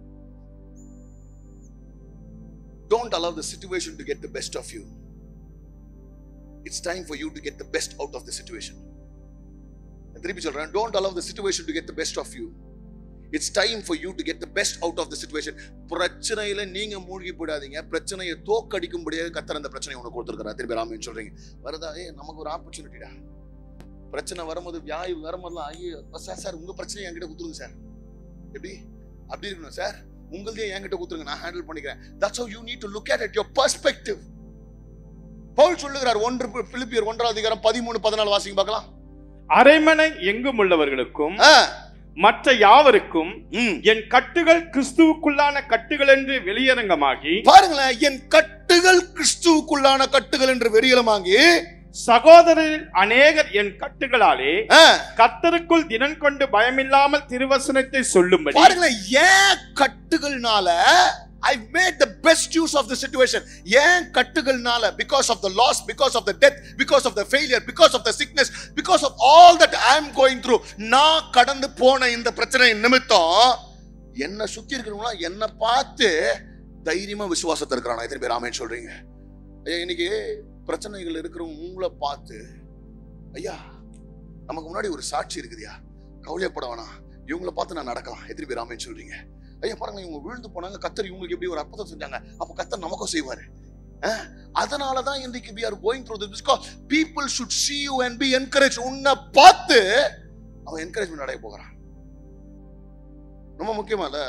don't allow the situation to get the best of you it's time for you to get the best out of the situation நான் திருப்பி சொல்றேன் don't allow the situation to get the best of you it's time for you to get the best out of the situation பிரச்சனையில நீங்க மூழ்கி போடாதீங்க பிரச்சனையை தோக்கடிக்கும்படியாக கத்தர் அந்த பிரச்சனை உனக்கு கொடுத்துருக்காரு திருப்பி ராமன் சொல்றீங்க வருதா ஏ நமக்கு ஒரு ஆப்பர்ச்சுனிட்டிடா பிரச்சனை வரும்போது வியாய் வரும்போதுலாம் ஐயோ சார் சார் உங்க பிரச்சனையை என்கிட்ட கொடுத்துருங்க சார் எப்படி அப்படி இருக்கணும் சார் உங்களதே என்கிட்ட கொடுத்துருங்க நான் ஹேண்டில் பண்ணிக்கிறேன் that's how you need to look at it your perspective Paul சொல்லுகிறார் ஒன்று பி- பிலிப்பியர் ஒன்றாவது அதிகாரம் பதிமூணு பதினாலு வாசிங்க பார்க்கலாம் அரைமனை எங்கும் உள்ளவர்களுக்கும் ஆ, மற்ற யாவருக்கும் ம். என் கட்டுகள் கிறிஸ்துவுக்குள்ளான கட்டுகள் என்று வெளியரங்கமாகி பாருங்களேன் என் கட்டுகள் கிறிஸ்துவுக்குள்ளான கட்டுகள் என்று வெறியலமாங்கி சகோதரரில் அநேகர் என் கட்டுகளாலே ஆ, கத்தருக்குள் தினம் கொண்டு பயமில்லாமல் திருவசனத்தை சொல்லும்படி பாருங்களேன் ஏன் கட்டுகள்னால I made the best use of the situation ஏன் கட்டுகள்னால because of the loss because of the death because of the failure because of the sickness because of all that I am going through நான் கடந்து போன இந்த பிரச்சனை நிமித்தம் என்ன சுத்தி இருக்கிறவங்களா என்ன பார்த்து தைரியமா விசுவாசத்தை இருக்கிறானா எத்தனை பேர் ஆமேன்னு சொல்றீங்க ஐயா இன்னைக்கு பிரச்சனைகள் இருக்கிறவங்க உங்களை பார்த்து ஐயா நமக்கு முன்னாடி ஒரு சாட்சி இருக்குதுயா கவலையப்பட வேணாம் இவங்கள பார்த்து நான் நடக்கலாம் எத்தனை பேர் ஆமேன்னு சொல்றீங்க ஐயா பாருங்க இவங்க விழுந்து போனாங்க கத்தர் இவங்களுக்கு எப்படி ஒரு அற்புதம் செஞ்சாங்க அப்ப கத்தர் நமக்கும் செய்வாரு அஹ், அதனாலதான் இன்றைக்கு we are going through this because people should see you and be encouraged உன்னை பார்த்து அவன் என்கரேஜ்மெண்ட் அடைய போகிறான் ரொம்ப முக்கியமா இல்ல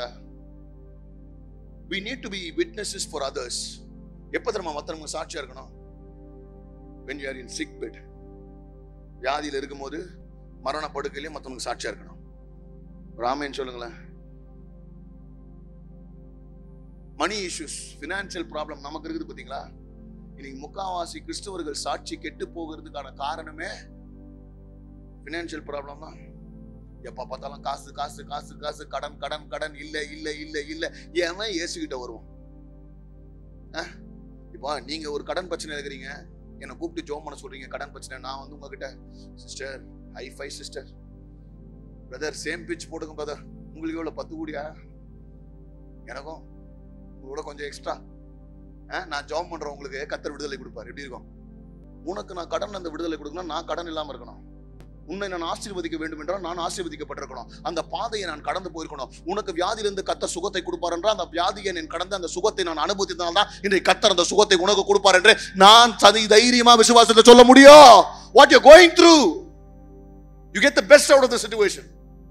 we need to be witnesses for others எப்ப தெரியுமா மத்தவங்க சாட்சியா இருக்கணும் when you are in sick bed வியாதியில இருக்கும்போது மரண படுக்கையிலே மத்தவங்க சாட்சியா இருக்கணும் ராமேன் சொல்லுங்களேன் மணி இஷ்யூஸ் ஃபினான்ஷியல் ப்ராப்ளம் நமக்கு இருக்குது பாத்தீங்களா இன்னைக்கு முக்காவாசி கிறிஸ்தவர்கள் சாட்சி கெட்டு போகிறதுக்கான காரணமே ஃபினான்ஷியல் ப்ராப்ளம் தான் எப்ப பார்த்தாலும் காசு காசு காசு காசு கடன் கடன் கடன் இல்ல இல்ல இல்ல இல்ல ஏன் ஏசுகிட்ட வருவோம் அஹ்? இப்போ நீங்க ஒரு கடன் பிரச்சனை இருக்கிறீங்க என்னை கூப்பிட்டு ஜோம் பண்ண சொல்றீங்க கடன் பிரச்சனை நான் வந்து உங்ககிட்ட sister hi fi sister brother same pitch போட்டுங்க பிரதர் உங்களுக்கு எவ்வளவு பத்து கோடியா எனக்கும் உங்களோட கொஞ்சம் எக்ஸ்ட்ரா நான் ஜாப் பண்றவங்களுக்கு கத்தர் விடுதலை கொடுப்பாரு எப்படி இருக்கும் உனக்கு நான் கடன் அந்த விடுதலை கொடுக்கணும் நான் கடன் இல்லாம இருக்கணும் உன்னை நான் ஆசீர்வதிக்க வேண்டும் என்றால் நான் ஆசீர்வதிக்கப்பட்டிருக்கணும் அந்த பாதையை நான் கடந்து போயிருக்கணும் உனக்கு வியாதியிலிருந்து கத்த சுகத்தை கொடுப்பார் என்றால் அந்த வியாதியை நான் கடந்து அந்த சுகத்தை நான் அனுபவித்ததால் தான் இன்றைக்கு கத்தர் அந்த சுகத்தை உனக்கு கொடுப்பார் என்று நான் சதி தைரியமா விசுவாசத்தை சொல்ல முடியும் what you going through you get the best out of the situation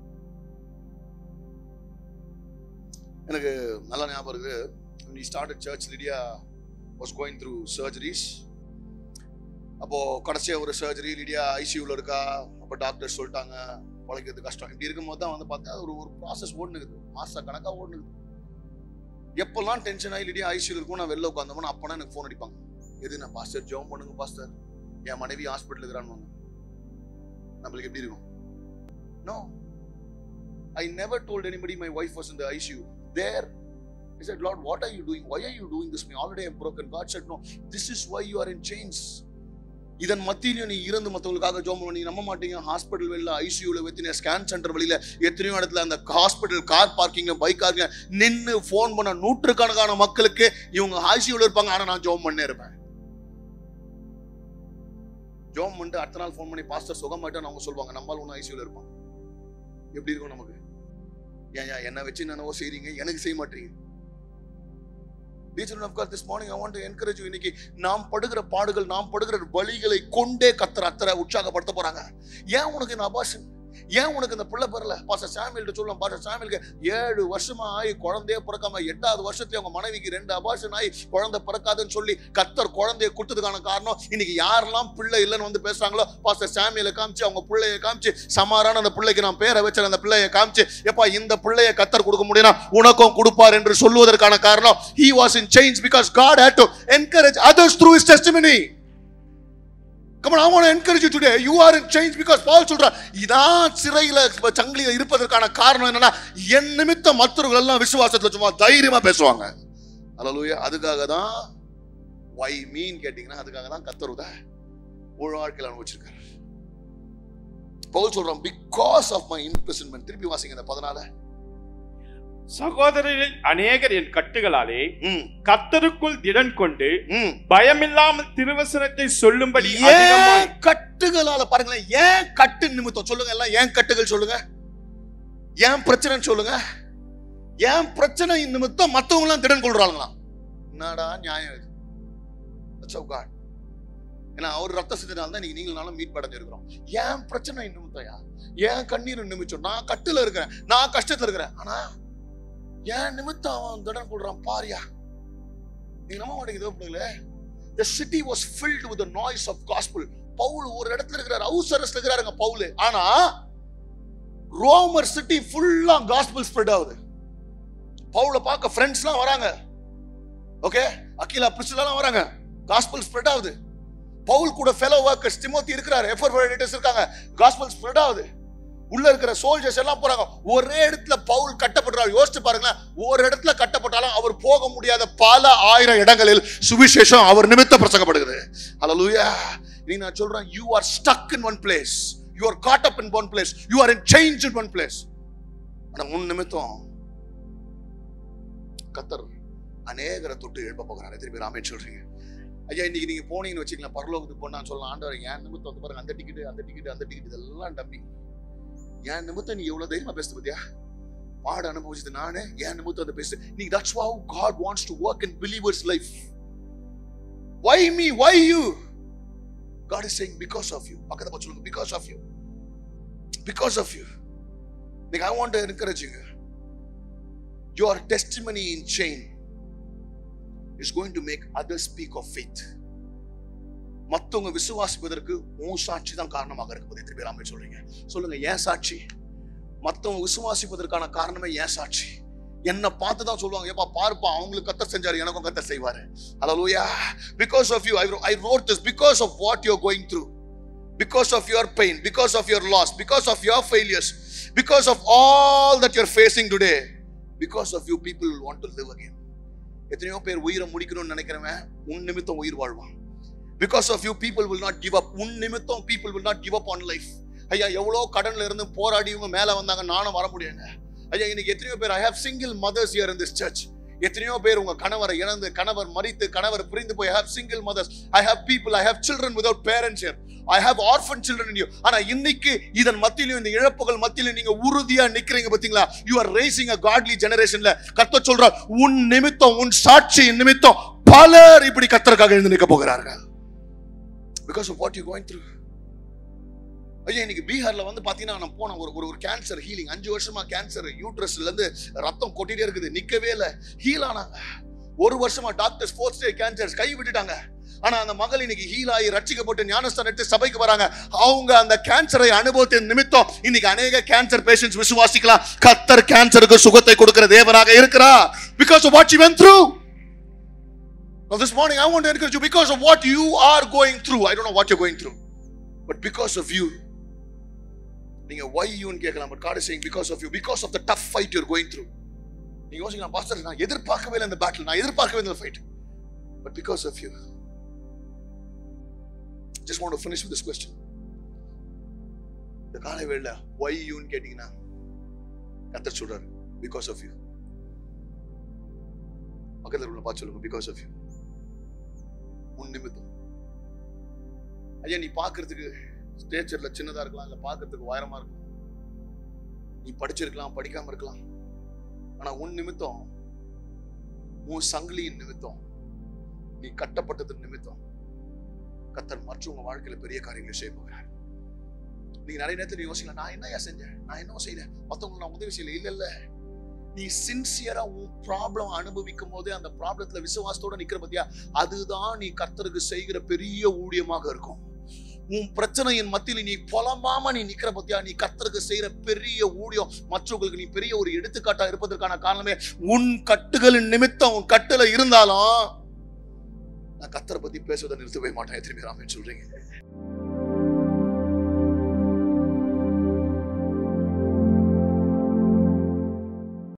எனக்கு நல்ல ஞாபகம் இருக்கு when we started church Lydia was going through surgeries அப்போ கடைசியா ஒரு சர்ஜரி லிடியா ஐசியூல இருக்கா அப்போ டாக்டர் சொல்லிட்டாங்க பழைக்கிறது கஷ்டம் இப்படி இருக்கும்போது தான் வந்து பார்த்தா ஒரு ஒரு ப்ராசஸ் ஓடுனுக்குது மாச கணக்கா ஓடுனுக்குது எப்பெல்லாம் டென்ஷன் ஆகி லிடியா ஐசியூல இருக்கும் நான் வெளில உட்காந்தோம்னா அப்பனா எனக்கு ஃபோன் அடிப்பாங்க எது நான் பாஸ்டர் ஜெபம் பண்ணுங்க பாஸ்டர் என் மனைவி ஹாஸ்பிட்டல் இருக்கிறான்னு நம்மளுக்கு எப்படி இருக்கும் no I never told anybody my wife was in the ICU there I said, Lord, what are you doing? Why are you doing this? Me already am broken. God said, No, this is why you are in chains. இதன் மத்தியிலும் நீ இருந்து மற்றவங்களுக்காக ஜோம் பண்ணி நம்ப மாட்டீங்க ஹாஸ்பிட்டல் வெளில ஐசியூல வெத்தின ஸ்கேன் சென்டர் வெளியில எத்தனையோ இடத்துல அந்த hospital car parking bike parking நின்று ஃபோன் பண்ண நூற்றுக்கணக்கான மக்களுக்கு இவங்க ஐசியூல இருப்பாங்க ஆனா நான் ஜோம் பண்ணே இருப்பேன் ஜோம் பண்ணிட்டு அடுத்த நாள் ஃபோன் பண்ணி பாஸ்டர் சுகமாயிட்டான்னு அவங்க சொல்லுவாங்க நம்மளால ஒன்றும் ஐசியூல இருப்பான் எப்படி இருக்கும் நமக்கு ஏன் ஏன் என்ன வச்சு என்னவோ செய்றீங்க எனக்கு செய்ய மாட்டீங்க Dear children of God, this morning I want to encourage you இன்னைக்கு நாம் படுகிற பாடுகள் நாம் படுகிற வழிகளை கொண்டே கத்தர் அத்தரை உற்சாகப்படுத்த போறாங்க ஏன் உனக்கு இந்த அபாஷன் ஏன் உனக்கு இந்த பிள்ளை பெறல பாச சாமியல்கிட்ட சொல்லலாம் பாச சாமியலுக்கு ஏழு வருஷமா ஆகி குழந்தையே பிறக்காம எட்டாவது வருஷத்துல அவங்க மனைவிக்கு ரெண்டு அபாஷன் ஆகி குழந்தை பிறக்காதுன்னு சொல்லி கத்தர் குழந்தைய கொடுத்ததுக்கான காரணம் இன்னைக்கு யாரெல்லாம் பிள்ளை இல்லைன்னு வந்து பேசுறாங்களோ பாச சாமியலை காமிச்சு அவங்க பிள்ளைய காமிச்சு சமாரான அந்த பிள்ளைக்கு நான் பேரை வச்ச அந்த பிள்ளைய காமிச்சு எப்பா இந்த பிள்ளைய கத்தர் கொடுக்க முடியும்னா உனக்கும் கொடுப்பார் என்று சொல்லுவதற்கான காரணம் he was in chains because God had to encourage others through his testimony Come on, I want to encourage you today. You are in chains because Paul சொல்றார் இதான் சிறையில சங்கிலியில இருப்பதற்கான காரணம் என்னன்னா என் நிமித்த மற்றவர்கள் எல்லாம் விசுவாசத்துல சும்மா தைரியமா பேசுவாங்க அல்லேலூயா அதுக்காக தான் வை மீன் கேட்டீங்கன்னா அதுக்காக தான் கத்தருத ஒரு வாழ்க்கையில் அனுபவிச்சிருக்காரு பவுல் சொல்றான் பிகாஸ் ஆஃப் மை இம்பிரிசன்மெண்ட் திருப்பி வாசிங்க இந்த பதினால சகோதரரில் அநேகர் என் கட்டுகளாலே ம் கத்தருக்குள் திடன் கொண்டு ம் பயமில்லாமல் திருவசனத்தை சொல்லும்படி அதிகமாய் ஏன் கட்டுகளால பாருங்களேன் ஏன் கட்டு நிமித்தம் சொல்லுங்க எல்லாம் ஏன் கட்டுகள் சொல்லுங்க ஏன் பிரச்சனைன்னு சொல்லுங்க ஏன் பிரச்சனை நிமித்தம் மத்தவங்க எல்லாம் திடன் கொள்றாங்களாம் என்னடா நியாயம் இது That's of God. ஏன்னா அவர் ரத்த சிந்தினால தான் இன்னைக்கு நீங்களும் மீட் அடைஞ்சிருக்கிறோம் ஏன் பிரச்சனை நிமித்தம்யா ஏன் கண்ணீர் நிமிச்சம் நான் கட்டுல இருக்கிறேன் நான் கஷ்டத்துல இருக்கிறேன் ஆனா ஏன் நிமித்தம் அவன் திடன் கொள்றான் பாரியா நீங்க நம்ப மாட்டேங்குது பிள்ளைங்களே the city was filled with the noise of gospel Pavul ஒரு இடத்துல இருக்கிறார் அவுசரஸ்ல இருக்கிறாருங்க பவுல் ஆனா ரோமர் சிட்டி ஃபுல்லா காஸ்பல் ஸ்ப்ரெட் ஆகுது பவுல பார்க்க ஃப்ரெண்ட்ஸ்லாம் வராங்க ஓகே அகிலா பிரிஸ்லாலாம் வராங்க காஸ்பல் ஸ்ப்ரெட் ஆகுது பவுல் கூட ஃபெலோ ஒர்க்கர்ஸ் திமோத்தி இருக்கிறாரு எஃபர் இருக்காங்க காஸ்பல் ஸ்ப்ரெட் ஆகுது உள்ள இருக்கிற சோல்ஜர்ஸ் எல்லாம் போறாங்க ஒரே இடத்துல பவுல் கட்டப்படுறாரு யோசிச்சு பாருங்களேன் ஒரு இடத்துல கட்டப்பட்டாலும் அவர் போக முடியாத பல ஆயிரம் இடங்களில் சுவிசேஷம் அவர் நிமித்த பிரசங்கப்படுகிறது ஹalleluya நீ நான் சொல்றேன் you are stuck in one place you are caught up in one place you are in change in one place ஆனா முன் நிமித்தம் கத்தர் அநேகரை தொட்டு எழுப்ப போகிறாரு திருப்பி ராமே சொல்றீங்க ஐயா இன்னைக்கு நீங்க போனீங்கன்னு வச்சுக்கலாம் பரலோகத்துக்கு போனான்னு சொல்லலாம் ஆண்டவர் ஏன் நிமித்தம் வந்து பாருங்க அந்த டிக்கெட் அந்த டிக்கெட் அந்த டிக்கெட் இதெல்லாம் டம்மி என் நிமித்தம் நீ எவ்வளவு தைரியமா பேசுது பத்தியா பாட அனுபவிச்சது நானே என் நிமித்தம் அதை பேசு நீ that's how God wants to work in believers life why me why you God is saying because of you பக்கத்துல பார்த்து சொல்லுங்க because of you because of you like I want to encourage you your testimony in chain is going to make others speak of faith மத்தவங்க விசுவாசிப்பதற்கு உன் சாட்சி தான் காரணமாக இருக்கு திருப்பி ராமே சொல்றீங்க சொல்லுங்க ஏன் சாட்சி மத்தவங்க விசுவாசிப்பதற்கான காரணமே ஏன் சாட்சி என்ன பார்த்து தான் சொல்லுவாங்க ஏப்பா பாருப்பா அவங்களுக்கு கத்தர் செஞ்சாரு எனக்கும் கத்தர் செய்வாரு ஹalleluya because of you I, wrote- I wrote this because of what you're going through because of your pain because of your loss because of your failures because of all that you're facing today because of you people will want to live again எத்தனையோ பேர் உயிரை முடிக்கணும்னு நினைக்கிறவன் உன் நிமித்தம் உயிர் வாழ்வான் because of you people will not give up உன் நிமித்தம் people will not give up on life ஐயா எவ்வளோ கடன்ல இருந்து போராடி இவங்க மேல வந்தாங்க நானும் வர முடியுங்க ஐயா இன்னைக்கு எத்தனையோ பேர் I have single mothers here in this church எத்தனையோ பேர் உங்க கணவரை இழந்து கணவர் மறித்து கணவர் பிரிந்து போய் have single mothers I have people I have children without parents here I have orphan children in you ஆனா இன்னைக்கு இதன் மத்தியிலும் இந்த இழப்புகள் மத்தியிலும் நீங்க உறுதியா நிக்கிறீங்க பாத்தீங்களா you are raising a godly ஜெனரேஷன்ல கத்த சொல்ற உன் நிமித்தம் உன் சாட்சியின் நிமித்தம் பலர் இப்படி கத்தருக்காக எழுந்து நிற்க போகிறார்கள் because of what you going through ஐயா இன்னைக்கு பீகார்ல வந்து பாத்தீங்கன்னா நான் போன ஒரு ஒரு ஒரு கேன்சர் ஹீலிங் அஞ்சு வருஷமா கேன்சர் யூட்ரஸ்ல இருந்து ரத்தம் கொட்டிட்டே இருக்குது நிக்கவே இல்லை ஹீல் ஆனாங்க ஒரு வருஷமா டாக்டர்ஸ் ஃபோர்த் ஸ்டேஜ் கேன்சர்ஸ் கை விட்டுட்டாங்க ஆனா அந்த மகள் இன்னைக்கு ஹீல் ஆகி ரட்சிக்கப்பட்டு ஞானஸ்தானம் எடுத்து சபைக்கு வராங்க அவங்க அந்த கேன்சரை அனுபவத்தின் நிமித்தம் இன்னைக்கு அநேக கேன்சர் பேஷண்ட்ஸ் விசுவாசிக்கலாம் கத்தர் கேன்சருக்கு சுகத்தை கொடுக்கிற தேவனாக இருக்கிறா because of what you went through Now this morning I want to encourage you because of what you are going through. I don't know what you're going through. But because of you, நீங்க why யூன்னு கேட்கலாம் but God is saying because of you because of the tough fight you're going through நீங்க யோசிக்கலாம் பாஸ்டர் நான் எதிர்பார்க்கவே இல்லை இந்த பேட்டில் நான் எதிர்பார்க்கவே இல்லை இந்த fight but because of you just want to finish with this question இந்த காலை வேளையில why யூன்னு கேட்டீங்கன்னா கத்தர் சொல்றாரு பிகாஸ் ஆஃப் யூ பக்கத்துல உள்ள பார்த்து சொல்லுங்க பிகாஸ் ஆஃப் யூ உன் நிமித்தம் ஐயா நீ பார்க்கிறதுக்கு ஸ்டேச்சர்ல சின்னதா இருக்கலாம் இல்ல பார்க்கிறதுக்கு உயரமா இருக்கலாம் நீ படிச்சிருக்கலாம் படிக்காம இருக்கலாம் ஆனா உன் நிமித்தம் உன் சங்கிலியின் நிமித்தம் நீ கட்டப்பட்டதன் நிமித்தம் கத்தர் மற்றவங்க வாழ்க்கையில பெரிய காரியங்களை செய்ய போகிறார் நீங்க நிறைய நேரத்துல யோசிக்கலாம் நான் என்னையா செஞ்சேன் நான் என்ன செய்யல மத்தவங்களுக்கு நான் உதவி செய்யல இல்ல இல்ல நீ சின்சியரா உன் ப்ராப்ளம் அனுபவிக்கும் போதே அந்த ப்ராப்ளத்துல விசுவாசத்தோட நிக்கிற பத்தியா அதுதான் நீ கர்த்தருக்கு செய்கிற பெரிய ஊழியமாக இருக்கும் உன் பிரச்சனையின் மத்தியில் நீ புலம்பாம நீ நிக்கிற பத்தியா நீ கர்த்தருக்கு செய்யற பெரிய ஊழியம் மற்றவங்களுக்கு நீ பெரிய ஒரு எடுத்துக்காட்டா இருப்பதற்கான காரணமே உன் கட்டுகளின் நிமித்தம் உன் கட்டுல இருந்தாலும் நான் கத்தரை பத்தி பேசுவதை நிறுத்தவே மாட்டேன் எத்தனை பேர் ஆமென் சொல்றீங்க